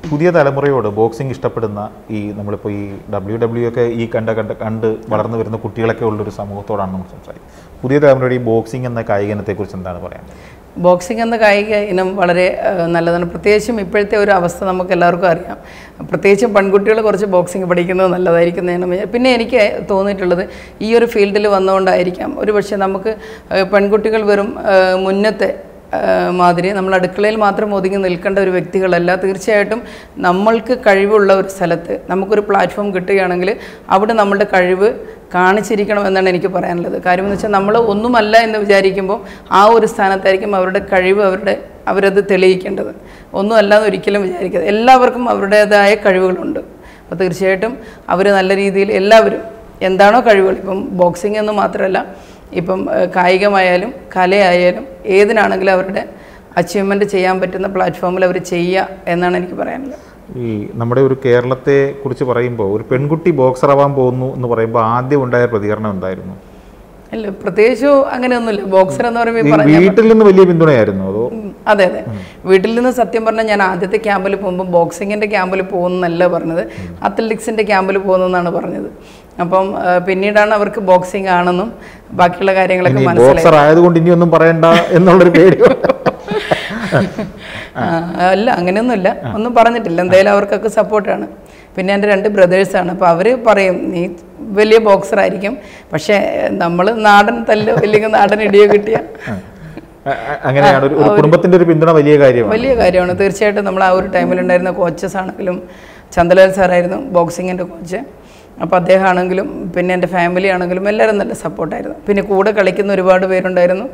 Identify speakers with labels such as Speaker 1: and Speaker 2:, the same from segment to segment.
Speaker 1: പുതിയ തലമുറയോട് ബോക്സിംഗ് ഇഷ്ടപ്പെടുന്ന ഈ നമ്മളിപ്പോൾ ഈ ഡബ്ല്യു ഡബ്ല്യു ഒക്കെ ഈ കണ്ട കണ്ട് കണ്ട് വളർന്നു വരുന്ന കുട്ടികളൊക്കെ ഉള്ളൊരു സമൂഹത്തോടാണ് നമ്മൾ സംസാരിക്കുന്നത് പുതിയ തലമുറയുടെ ഈ ബോക്സിംഗ് എന്ന കായിക ഇനത്തെക്കുറിച്ച് എന്താണ് പറയാൻ
Speaker 2: ബോക്സിംഗ് എന്ന കായിക ഇനം വളരെ ഏഹ്, നല്ലതാണ് പ്രത്യേകിച്ചും ഇപ്പോഴത്തെ ഒരു അവസ്ഥ നമുക്ക് എല്ലാവർക്കും അറിയാം പ്രത്യേകിച്ചും പെൺകുട്ടികൾ കുറച്ച് ബോക്സിംഗ് പഠിക്കുന്നത് നല്ലതായിരിക്കുന്നതാണ് പിന്നെ എനിക്ക് തോന്നിയിട്ടുള്ളത് ഈ ഒരു ഫീൽഡിൽ വന്നുകൊണ്ടായിരിക്കാം ഒരു പക്ഷേ നമുക്ക് ഏഹ്, പെൺകുട്ടികൾ വെറും ഏഹ്, മുന്നത്തെ ഏഹ്, മാതിരി നമ്മൾ അടുക്കളയിൽ മാത്രം ഒതുങ്ങി നിൽക്കേണ്ട ഒരു വ്യക്തികളല്ല തീർച്ചയായിട്ടും നമ്മൾക്ക് കഴിവുള്ള ഒരു സ്ഥലത്ത് നമുക്കൊരു പ്ലാറ്റ്ഫോം കിട്ടുകയാണെങ്കിൽ അവിടെ നമ്മളുടെ കഴിവ് കാണിച്ചിരിക്കണം എന്നാണ് എനിക്ക് പറയാനുള്ളത് കാര്യം എന്ന് വെച്ചാൽ നമ്മൾ ഒന്നുമല്ല എന്ന് വിചാരിക്കുമ്പോൾ ആ ഒരു സ്ഥാനത്തായിരിക്കും അവരുടെ കഴിവ് അവരുടെ അവരത് തെളിയിക്കേണ്ടത് ഒന്നുമല്ല എന്ന് ഒരിക്കലും വിചാരിക്കരുത് എല്ലാവർക്കും അവരുടേതായ കഴിവുകളുണ്ട് അപ്പോൾ തീർച്ചയായിട്ടും അവർ നല്ല രീതിയിൽ എല്ലാവരും എന്താണോ കഴിവുകൾ ഇപ്പം ബോക്സിംഗ് എന്ന് മാത്രമല്ല ഇപ്പം ഏഹ്, കായികമായാലും കലയായാലും ഏതിനാണെങ്കിലും അവരുടെ അച്ചീവ്മെൻറ്റ് ചെയ്യാൻ പറ്റുന്ന പ്ലാറ്റ്ഫോമിൽ അവർ ചെയ്യുക എന്നാണ് എനിക്ക് പറയാനുള്ളത്
Speaker 1: ഈ നമ്മുടെ ഒരു കേരളത്തെ കുറിച്ച് പറയുമ്പോൾ ഒരു പെൺകുട്ടി ബോക്സർ ആവാൻ പോകുന്നു എന്ന് പറയുമ്പോൾ ആദ്യം ഉണ്ടായ പ്രതികരണം എന്തായിരുന്നു
Speaker 2: അല്ല പ്രത്യേകിച്ച് അങ്ങനെയൊന്നുമില്ല ബോക്സർ എന്ന് പറയുമ്പോൾ ഈ
Speaker 1: ഈ
Speaker 2: പറഞ്ഞ
Speaker 1: വീട്ടിൽ നിന്ന് വലിയ പിന്തുണയായിരുന്നു അതോ
Speaker 2: ഉം, അതെ അതെ വീട്ടിൽ നിന്ന് സത്യം പറഞ്ഞാൽ ഞാൻ ആദ്യത്തെ ക്യാമ്പിൽ പോകുമ്പോൾ ബോക്സിങ്ങിൻ്റെ ക്യാമ്പിൽ പോകുന്നല്ല പറഞ്ഞത് അത്ലറ്റിക്സിൻ്റെ ക്യാമ്പിൽ പോകുന്നെന്നാണ് പറഞ്ഞത് അപ്പം ആ, പിന്നീടാണ് അവർക്ക് ബോക്സിംഗ് ആണെന്നും ബാക്കിയുള്ള കാര്യങ്ങളൊക്കെ
Speaker 1: ഇനി
Speaker 2: മനസ്സിലായി
Speaker 1: ബോക്സർ ആയതുകൊണ്ട് ഇനി ഒന്നും പറയണ്ട എന്നുള്ളൊരു പേടി
Speaker 2: ആ, അല്ല അങ്ങനെയൊന്നുമില്ല ഒന്നും പറഞ്ഞിട്ടില്ല എന്തായാലും അവർക്കൊക്കെ സപ്പോർട്ടാണ് പിന്നെ എൻ്റെ രണ്ട് ബ്രദേഴ്സാണ് അപ്പോൾ അവർ പറയും നീ വലിയ ബോക്സർ ആയിരിക്കും പക്ഷേ നമ്മൾ നാടൻ തല്ലോ ഇല്ലെങ്കിൽ നാടൻ ഇടിയോ കിട്ടിയ
Speaker 1: അ- അ- അങ്ങനെയാണ് ഒരു ഒരു കുടുംബത്തിന്റെ ഒരു പിന്തുണ വലിയ കാര്യമാണ്
Speaker 2: വലിയ കാര്യമാണ് തീർച്ചയായിട്ടും നമ്മൾ ആ ഒരു ടൈമിലുണ്ടായിരുന്ന കോച്ചസ് ആണെങ്കിലും ചന്ദ്രലാൽ സാറായിരുന്നു ബോക്സിങ്ങിൻ്റെ കോച്ച് അപ്പോൾ അദ്ദേഹം ആണെങ്കിലും പിന്നെ എൻ്റെ ഫാമിലി ആണെങ്കിലും എല്ലാവരും നല്ല സപ്പോർട്ടായിരുന്നു പിന്നെ കൂടെ കളിക്കുന്ന ഒരുപാട് പേരുണ്ടായിരുന്നു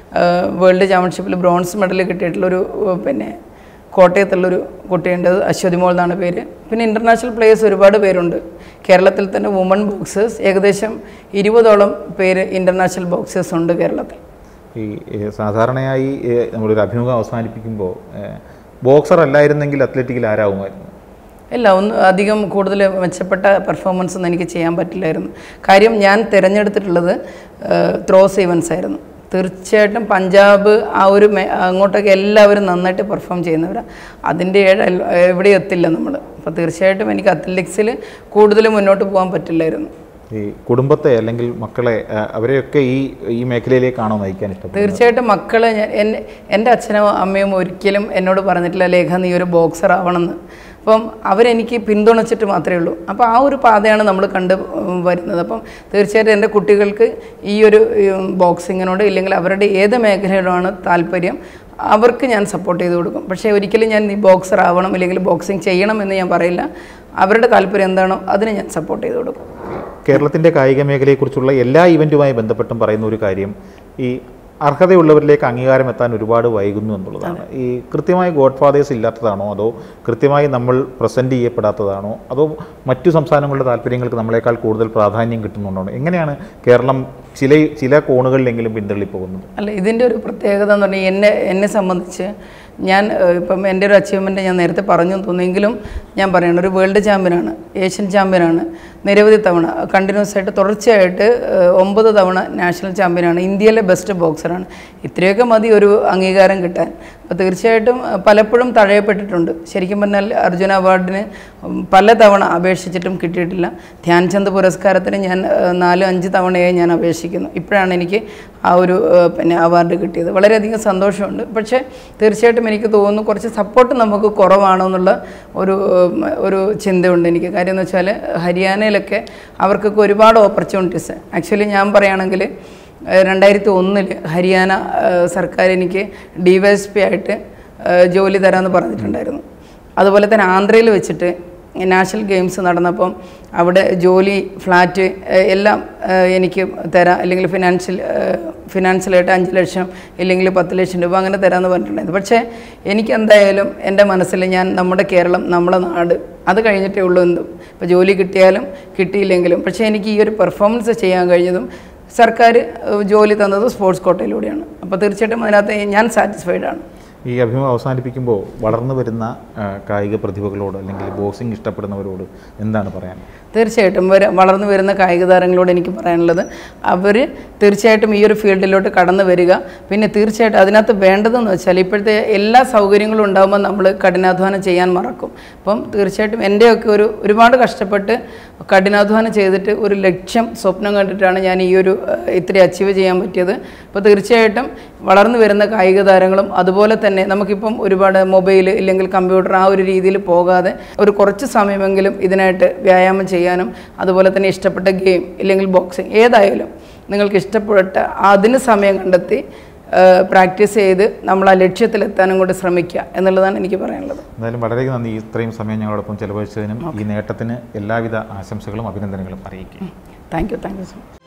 Speaker 2: വേൾഡ് ചാമ്പ്യൻഷിപ്പിൽ ബ്രോൺസ് മെഡൽ കിട്ടിയിട്ടുള്ളൊരു ഏഹ്, പിന്നെ കോട്ടയത്തുള്ളൊരു കുട്ടിയുണ്ട് അശ്വതി മോൾ എന്നാണ് പേര് പിന്നെ ഇൻ്റർനാഷണൽ പ്ലേയേഴ്സ് ഒരുപാട് പേരുണ്ട് കേരളത്തിൽ തന്നെ വുമൺ ബോക്സേഴ്സ് ഏകദേശം ഇരുപതോളം പേര് ഇൻ്റർനാഷണൽ ബോക്സേഴ്സ് ഉണ്ട് കേരളത്തിൽ
Speaker 1: ഈ ഏ, സാധാരണയായി ഏ, നമ്മളൊരു അഭിമുഖം അവസാനിപ്പിക്കുമ്പോൾ ബോക്സർ അല്ലായിരുന്നെങ്കിൽ അത്ലറ്റിക്കിൽ ആരാവുമായിരുന്നു
Speaker 2: ഇല്ല ഒന്ന് അധികം കൂടുതൽ മെച്ചപ്പെട്ട പെർഫോമൻസ് ഒന്നും എനിക്ക് ചെയ്യാൻ പറ്റില്ലായിരുന്നു കാര്യം ഞാൻ തിരഞ്ഞെടുത്തിട്ടുള്ളത് ത്രോസ് ഈവൻസ് ആയിരുന്നു തീർച്ചയായിട്ടും പഞ്ചാബ് ആ ഒരു മേ അങ്ങോട്ടൊക്കെ എല്ലാവരും നന്നായിട്ട് പെർഫോം ചെയ്യുന്നവരാണ് അതിൻ്റെ ഏഴ് അല്ല- എവിടെയും എത്തില്ല നമ്മൾ അപ്പോൾ തീർച്ചയായിട്ടും എനിക്ക് അത്ലറ്റിക്സിൽ കൂടുതൽ മുന്നോട്ട് പോകാൻ പറ്റില്ലായിരുന്നു
Speaker 1: ഈ കുടുംബത്തെ അല്ലെങ്കിൽ മക്കളെ ആ, അവരെയൊക്കെ ഈ ഈ മേഖലയിലേക്കാണോ നയിക്കാൻ ഇഷ്ടപ്പെടുന്നത്
Speaker 2: തീർച്ചയായിട്ടും മക്കളെ ഞാൻ എൻ്റെ എൻ്റെ അച്ഛനോ അമ്മയും ഒരിക്കലും എന്നോട് പറഞ്ഞിട്ടില്ല ലേഖ നീ ഒരു ബോക്സർ ആവണമെന്ന് അപ്പം അവരെനിക്ക് പിന്തുണച്ചിട്ട് മാത്രമേ ഉള്ളൂ അപ്പോൾ ആ ഒരു പാതയാണ് നമ്മൾ കണ്ട് ഉം, വരുന്നത് അപ്പം തീർച്ചയായിട്ടും എൻ്റെ കുട്ടികൾക്ക് ഈ ഒരു ഉം, ബോക്സിങ്ങിനോട് ഇല്ലെങ്കിൽ അവരുടെ ഏത് മേഖലയോടാണ് താല്പര്യം അവർക്ക് ഞാൻ സപ്പോർട്ട് ചെയ്ത് കൊടുക്കും പക്ഷേ ഒരിക്കലും ഞാൻ നീ ബോക്സർ ആവണം അല്ലെങ്കിൽ ബോക്സിങ് ചെയ്യണം എന്ന് ഞാൻ പറയില്ല അവരുടെ താല്പര്യം എന്താണോ അതിന് ഞാൻ സപ്പോർട്ട് ചെയ്ത് കൊടുക്കും
Speaker 1: കേരളത്തിൻ്റെ കായിക മേഖലയെക്കുറിച്ചുള്ള എല്ലാ ഇവൻറ്റുമായി ബന്ധപ്പെട്ടും പറയുന്ന ഒരു കാര്യം ഈ അർഹതയുള്ളവരിലേക്ക് അംഗീകാരം എത്താൻ ഒരുപാട് വൈകുന്നു എന്നുള്ളതാണ് ഈ കൃത്യമായി ഗോഡ് ഫാദേഴ്സ് ഇല്ലാത്തതാണോ അതോ കൃത്യമായി നമ്മൾ പ്രസൻറ്റ് ചെയ്യപ്പെടാത്തതാണോ അതോ മറ്റു സംസ്ഥാനങ്ങളുടെ താല്പര്യങ്ങൾക്ക് നമ്മളെക്കാൾ കൂടുതൽ പ്രാധാന്യം കിട്ടുന്നുണ്ടോ എങ്ങനെയാണ് കേരളം ചില ചില കോണുകളിലെങ്കിലും പിന്തള്ളിപ്പോകുന്നത്
Speaker 2: അല്ല ഇതിൻ്റെ ഒരു പ്രത്യേകത എന്ന് പറഞ്ഞാൽ എന്നെ എന്നെ സംബന്ധിച്ച് ഞാൻ ഏഹ്, ഇപ്പം എൻ്റെ ഒരു അച്ചീവ്മെൻറ്റ് ഞാൻ നേരത്തെ പറഞ്ഞു തോന്നിയെങ്കിലും ഞാൻ പറയണം ഒരു വേൾഡ് ചാമ്പ്യനാണ് ഏഷ്യൻ ചാമ്പ്യനാണ് നിരവധി തവണ കണ്ടിന്യൂസ് ആയിട്ട് തുടർച്ചയായിട്ട് ഏഹ്, ഒമ്പത് തവണ നാഷണൽ ചാമ്പ്യനാണ് ഇന്ത്യയിലെ ബെസ്റ്റ് ബോക്സറാണ് ഇത്രയൊക്കെ മതി ഒരു അംഗീകാരം കിട്ടാൻ അപ്പോൾ തീർച്ചയായിട്ടും ഏഹ്, പലപ്പോഴും തഴയപ്പെട്ടിട്ടുണ്ട് ശരിക്കും പറഞ്ഞാൽ അർജുന അവാർഡിന് ഉം, പല തവണ അപേക്ഷിച്ചിട്ടും കിട്ടിയിട്ടില്ല ധ്യാൻചന്ദ് പുരസ്കാരത്തിന് ഞാൻ ഏഹ്, നാലും അഞ്ച് തവണയായി ഞാൻ അപേക്ഷിക്കുന്നു ഇപ്പോഴാണ് എനിക്ക് ആ ഒരു ഏഹ്, പിന്നെ അവാർഡ് കിട്ടിയത് വളരെയധികം സന്തോഷമുണ്ട് പക്ഷേ തീർച്ചയായിട്ടും എനിക്ക് തോന്നുന്നു കുറച്ച് സപ്പോർട്ട് നമുക്ക് കുറവാണോ എന്നുള്ള ഒരു ഉം, ഒരു ചിന്തയുണ്ട് എനിക്ക് കാര്യം എന്ന് വെച്ചാൽ ഹരിയാനയിലൊക്കെ അവർക്കൊക്കെ ഒരുപാട് ഓപ്പർച്യൂണിറ്റീസ് ആക്ച്വലി ഞാൻ പറയുകയാണെങ്കിൽ ഏഹ്, രണ്ടായിരത്തി ഒന്നിൽ ഹരിയാന ഏഹ്, സർക്കാർ എനിക്ക് ഡി വൈ എസ് പി ആയിട്ട് ഏഹ്, ജോലി തരാമെന്ന് പറഞ്ഞിട്ടുണ്ടായിരുന്നു അതുപോലെ തന്നെ ആന്ധ്രയിൽ വെച്ചിട്ട് നാഷണൽ ഗെയിംസ് നടന്നപ്പം അവിടെ ജോലി ഫ്ലാറ്റ് ഏഹ്, എല്ലാം ഏഹ്, എനിക്ക് തരാം അല്ലെങ്കിൽ ഫിനാൻഷ്യൽ ഏഹ്, ഫിനാൻഷ്യലായിട്ട് അഞ്ച് ലക്ഷം ഇല്ലെങ്കിൽ പത്ത് ലക്ഷം രൂപ അങ്ങനെ തരാമെന്ന് പറഞ്ഞിട്ടുണ്ടായിരുന്നു പക്ഷേ എനിക്ക് എന്തായാലും എൻ്റെ മനസ്സിൽ ഞാൻ നമ്മുടെ കേരളം നമ്മുടെ നാട് അത് കഴിഞ്ഞിട്ടേ ഉള്ളൂ എന്തും ഇപ്പോൾ ജോലി കിട്ടിയാലും കിട്ടിയില്ലെങ്കിലും പക്ഷേ എനിക്ക് ഈ ഒരു പെർഫോമൻസ് ചെയ്യാൻ കഴിഞ്ഞതും സർക്കാർ ഏഹ്, ജോലി തന്നത് സ്പോർട്സ് കോട്ടയിലൂടെയാണ് അപ്പോൾ തീർച്ചയായിട്ടും അതിനകത്ത് ഞാൻ സാറ്റിസ്ഫൈഡ് ആണ്
Speaker 1: ഈ അഭിമുഖം അവസാനിപ്പിക്കുമ്പോൾ വളർന്നു വരുന്ന ആ, കായിക പ്രതിഭകളോട് അല്ലെങ്കിൽ ബോക്സിംഗ് ഇഷ്ടപ്പെടുന്നവരോട് എന്താണ് പറയാൻ
Speaker 2: തീർച്ചയായിട്ടും വര വളർന്നു വരുന്ന കായിക താരങ്ങളോട് എനിക്ക് പറയാനുള്ളത് അവർ തീർച്ചയായിട്ടും ഈ ഒരു ഫീൽഡിലോട്ട് കടന്നു വരിക പിന്നെ തീർച്ചയായിട്ടും അതിനകത്ത് വേണ്ടതെന്ന് വെച്ചാൽ ഇപ്പോഴത്തെ എല്ലാ സൗകര്യങ്ങളും ഉണ്ടാകുമ്പോൾ നമ്മൾ കഠിനാധ്വാനം ചെയ്യാൻ മറക്കും അപ്പം തീർച്ചയായിട്ടും എൻ്റെയൊക്കെ ഒരു ഒരുപാട് കഷ്ടപ്പെട്ട് കഠിനാധ്വാനം ചെയ്തിട്ട് ഒരു ലക്ഷ്യം സ്വപ്നം കണ്ടിട്ടാണ് ഞാൻ ഈ ഒരു ഏഹ്, ഇത്രയും അച്ചീവ് ചെയ്യാൻ പറ്റിയത് അപ്പോൾ തീർച്ചയായിട്ടും വളർന്നു വരുന്ന കായിക താരങ്ങളും അതുപോലെ തന്നെ നമുക്കിപ്പം ഒരുപാട് മൊബൈൽ ഇല്ലെങ്കിൽ കമ്പ്യൂട്ടർ ആ ഒരു രീതിയിൽ പോകാതെ ഒരു കുറച്ച് സമയമെങ്കിലും ഇതിനായിട്ട് വ്യായാമം ചെയ്യാനും അതുപോലെ തന്നെ ഇഷ്ടപ്പെട്ട ഗെയിം ഇല്ലെങ്കിൽ ബോക്സിങ് ഏതായാലും നിങ്ങൾക്ക് ഇഷ്ടപ്പെട്ട അതിന് സമയം കണ്ടെത്തി പ്രാക്ടീസ് ചെയ്ത് നമ്മൾ ആ ലക്ഷ്യത്തിലെത്താനും കൂടി ശ്രമിക്കുക എന്നുള്ളതാണ് എനിക്ക് പറയാനുള്ളത്
Speaker 1: എന്തായാലും വളരെ നന്ദി ഇത്രയും സമയം ഞങ്ങളോടൊപ്പം ചെലവഴിച്ചതിനും ഈ നേട്ടത്തിന് എല്ലാവിധ ആശംസകളും അഭിനന്ദനങ്ങളും അറിയിക്കും
Speaker 2: thank you thank you so much